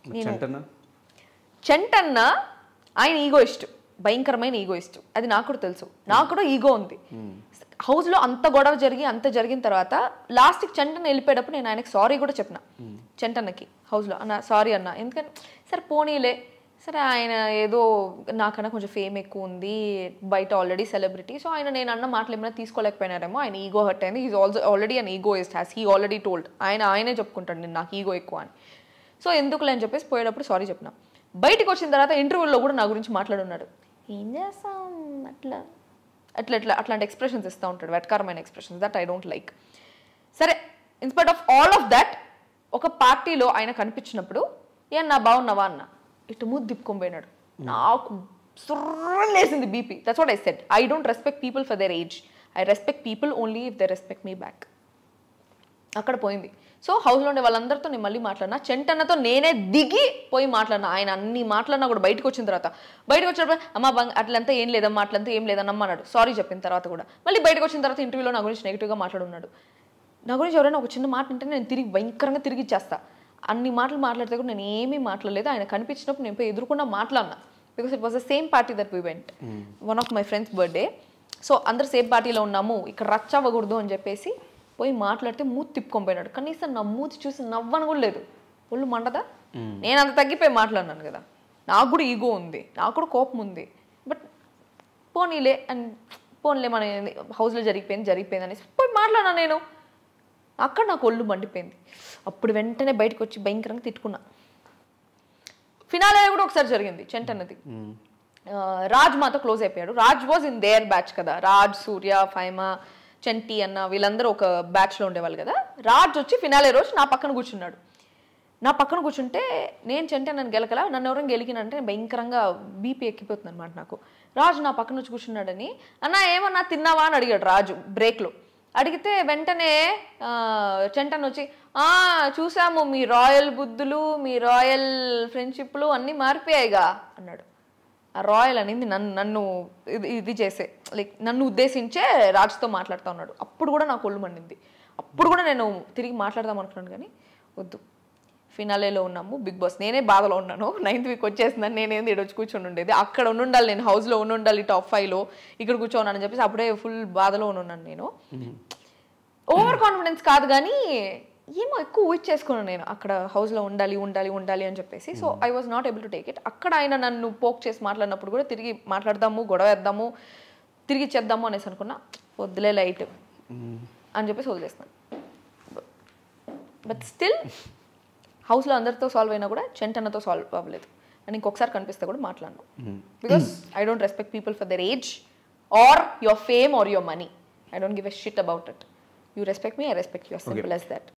చంటనా చెంటన్న ఆయన ఈగో ఇష్టం భయంకరమైన ఈగో ఇష్టం అది నాకు కూడా తెలుసు నాకు కూడా ఈగో ఉంది హౌస్లో అంత గొడవ జరిగి అంత జరిగిన తర్వాత లాస్ట్కి చెంటన్న వెళ్ళిపోయేటప్పుడు నేను ఆయనకి సారీ కూడా చెప్పిన చెంటన్నకి హౌస్లో అన్న సారీ అన్న ఎందుకంటే సరే పోనీలే సరే ఆయన ఏదో నాకన్నా కొంచెం ఫేమ్ ఎక్కువ ఉంది బయట ఆల్రెడీ సెలబ్రిటీ సో ఆయన నేను అన్న మాటలు ఏమైనా తీసుకోలేకపోయినారేమో ఆయన ఈగో హర్ట్ అయింది is also already an ego is has he already told ఆయన ఆయనే చెప్పుకుంటాడు నేను నాకు ఈగో ఎక్కువ అని సో ఎందుకులే అని చెప్పేసి పోయేటప్పుడు సారీ చెప్పిన బయటికి వచ్చిన తర్వాత ఇంటర్వ్యూలో కూడా నా గురించి మాట్లాడున్నాడు ఏం చేస్తాం అట్లా అట్లా అట్లా అట్లాంటి ఎక్స్ప్రెషన్స్ ఇస్తూ ఉంటాడు వెటకారమైన expressions that I don't like సరే in spite of all of that ఒక పార్టీలో ఆయన కనిపించినప్పుడు ఏ నా బాగున్నావా అన్న ఇటు మూడు దిప్పుకొని పోయినాడు నాకు సుర్రని లేసింది BP that's what I said I don't respect people for their age I respect people only if they respect me back అక్కడ పోయింది సో హౌస్లో ఉండే వాళ్ళందరితో నేను మళ్ళీ మాట్లాడినా చెంటన్నతో నేనే దిగి పోయి మాట్లాడినా ఆయన అన్ని మాట్లాడినా కూడా బయటకు వచ్చిన తర్వాత బయటకు వచ్చినప్పుడు అమ్మ బంగ్ అట్లంతా ఏం లేదమ్మా అట్లంతా ఏం లేదన్నమ్మ అన్నాడు సారీ చెప్పిన తర్వాత కూడా మళ్ళీ బయటకు వచ్చిన తర్వాత ఇంటర్వ్యూలో నా గురించి నెగిటివ్గా మాట్లాడున్నాడు నా గురించి ఎవరైనా ఒక చిన్న మాట ఉంటే నేను తిరిగి భయంకరంగా తిరిగి ఇచ్చేస్తా అన్ని మాటలు మాట్లాడితే కూడా నేను ఏమీ మాట్లాడలేదు ఆయన కనిపించినప్పుడు నేను పోయి ఎదురుకుండా మాట్లాడినా because it was the same party that we went one of my friends birthday so అందరు సేమ్ పార్టీలో ఉన్నాము ఇక్కడ రచ్చ అవ్వకూడదు అని చెప్పేసి పోయి మాట్లాడితే మూతి తిప్పుకొని పోయినాడు కనీసం నా మూతి చూసి నవ్వను కూడా లేదు ఒళ్ళు మండదా నేను అంత తగ్గిపోయి మాట్లాడినాను కదా నాకు కూడా ఈగో ఉంది నాకు కూడా కోపం ఉంది బట్ పోనీలే అండ్ పోనీలే మన హౌస్లో జరిగిపోయింది జరిగిపోయింది అనేసి పోయి మాట్లాడినా నేను అక్కడ నాకు ఒళ్ళు మండిపోయింది అప్పుడు వెంటనే బయటకు వచ్చి భయంకరంగా తిట్టుకున్నా ఫినాలే కూడా ఒకసారి జరిగింది చెంటన్నది ఆ, రాజ్ మాతో క్లోజ్ అయిపోయాడు Raj was in their batch కదా రాజ్ సూర్య ఫైమా చంటి అన్న వీళ్ళందరూ ఒక బ్యాచ్లో ఉండేవాళ్ళు కదా రాజ్ వచ్చి ఫినాలే రోజు నా పక్కన కూర్చున్నాడు నా పక్కన కూర్చుంటే నేను చంటే నన్ను గెలకలా నన్ను ఎవరైనా గెలికినంటే నేను భయంకరంగా బీపీ ఎక్కిపోతుంది అనమాట నాకు రాజు నా పక్కన వచ్చి కూర్చున్నాడని అన్న ఏమన్నా తిన్నావా అని అడిగాడు రాజు బ్రేక్లో అడిగితే వెంటనే ఆ, చెంటన్ వచ్చి "ఆ, చూసాము మీ రాయల్ బుద్ధులు మీ రాయల్ ఫ్రెండ్షిప్లు అన్నీ మారిపోయాయిగా అన్నాడు ఆ రాయల్ అనేది నన్ను నన్ను ఇది ఇది చేసే లైక్ నన్ను ఉద్దేశించే రాజుతో మాట్లాడుతూ ఉన్నాడు అప్పుడు కూడా నాకు ఒళ్ళు మండింది అప్పుడు కూడా నేను తిరిగి మాట్లాడదాం అనుకున్నాను కానీ వద్దు ఫినాలేలో ఉన్నాము బిగ్ బాస్ నేనే బాధలో ఉన్నాను నైన్త్ వీక్ వచ్చేసిందని నేనేంది ఇక్కడ వచ్చి కూర్చొని ఉండేది అక్కడ ఉండాలి నేను హౌస్లో ఉండాలి టాప్ ఫైవ్లో ఇక్కడ కూర్చోన్నానని చెప్పేసి అప్పుడే ఫుల్ బాధలో ఉన్నాను నేను ఓవర్ కాన్ఫిడెన్స్ కాదు కానీ ఏమో ఎక్కువ ఊహించేసుకున్నాను చేసుకున్నాను నేను అక్కడ హౌస్లో ఉండాలి ఉండాలి ఉండాలి అని చెప్పేసి so I was not able to take it అక్కడ ఆయన నన్ను పోక్ చేసి మాట్లాడినప్పుడు కూడా తిరిగి మాట్లాడదాము గొడవ వేద్దాము తిరిగి ఇచ్చేద్దాము అనేసి అనుకున్నా వద్దులే లైట్ అని చెప్పేసి వదిలేస్తున్నాను బట్ స్టిల్ హౌస్లో అందరితో సాల్వ్ అయినా కూడా చెంటన్నతో సాల్వ్ అవ్వలేదు అండ్ ఇంకొకసారి కనిపిస్తే కూడా మాట్లాడను because I don't respect people for their age or your fame or your money I don't give a shit about it you respect me I respect your simple as that